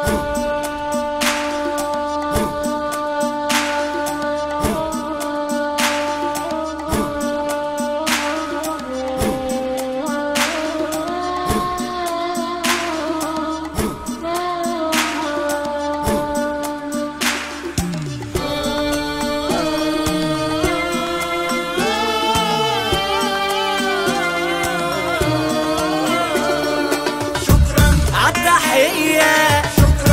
عالتحية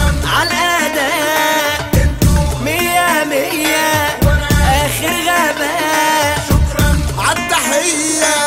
عالأداء مية مية آخر غباء عالتحية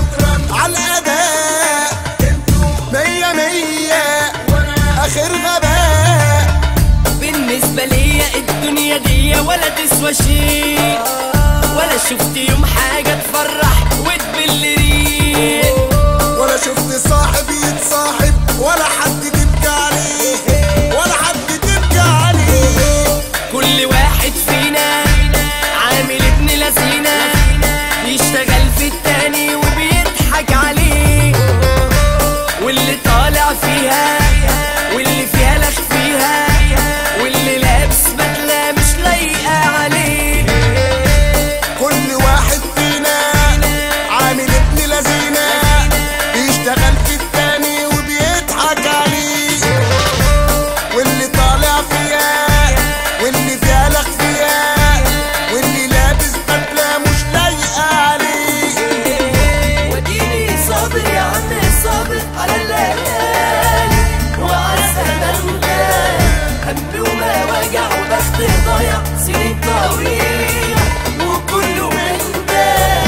عالأداء مية مية آخر غباء بالنسبة ليا الدنيا دي ولا تسوى شيء ولا شفت يوم حاجة تفرح وتبل ريق ولا شفت صاحب يتصاحب ولا حد تبكي عليه ولا حد تبكي عليه كل واحد فينا عامل ابن لذينة يشتغل في التاني وبيضحك عليه واللي طالع فيها واللي فيها لخ فيها واللي لابس بدلة مش لايقة عليه كل واحد فينا عامل ابن لذينة بيشتغل في التاني وبيضحك عليه واللي طالع فيها واللي فيها لخ فيها واللي لابس بدلة مش لايقة عليه وديني صابر يا عم صابر على الليالي وعلى الزمن ده هم وما وجع وبخت ضايع سنين طويلة وكله من ده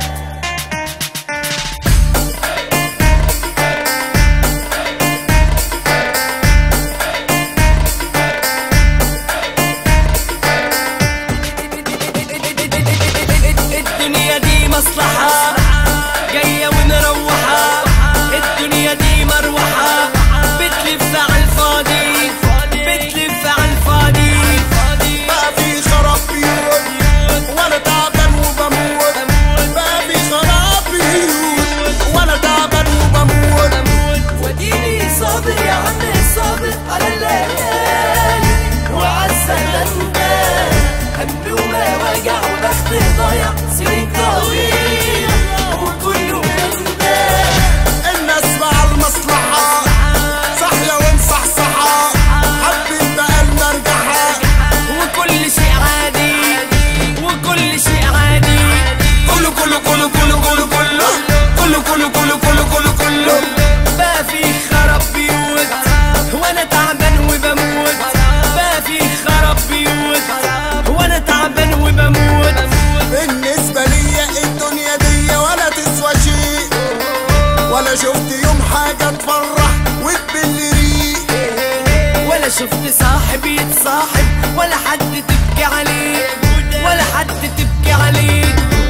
الدنيا دي مصلحة جاية ونروحة الدنيا دي مروحة بتلف على الفاضي بتلف على الفاضي بقى في خراب بيوت وانا تعبان وبموت بقى في خراب بيوت وانا تعبان وبموت وديني صابر يا عم صابر على الليالي وعلى الزمن ده هم وما وجع وبخت ضايع سنين طويلة وكله من ده الناس مع المصلحة صحية ومصحصحة حبيت بقى المرجحة وكل شيء عادي وكل شيء عادي كله كله كله كله كله كله كله كله كله كله كله كله بقى في خراب بيوت وانا تعبان وبموت بقى في خراب بيوت وانا تعبان وبموت بالنسبة ليا الدنيا دي ولا تسوى شيء ولا شفت يوم حاجة تفرح وتبل ريق ولا شفت صاحب يتصاحب ولا حد تبكي عليه ولا حد تبكي عليه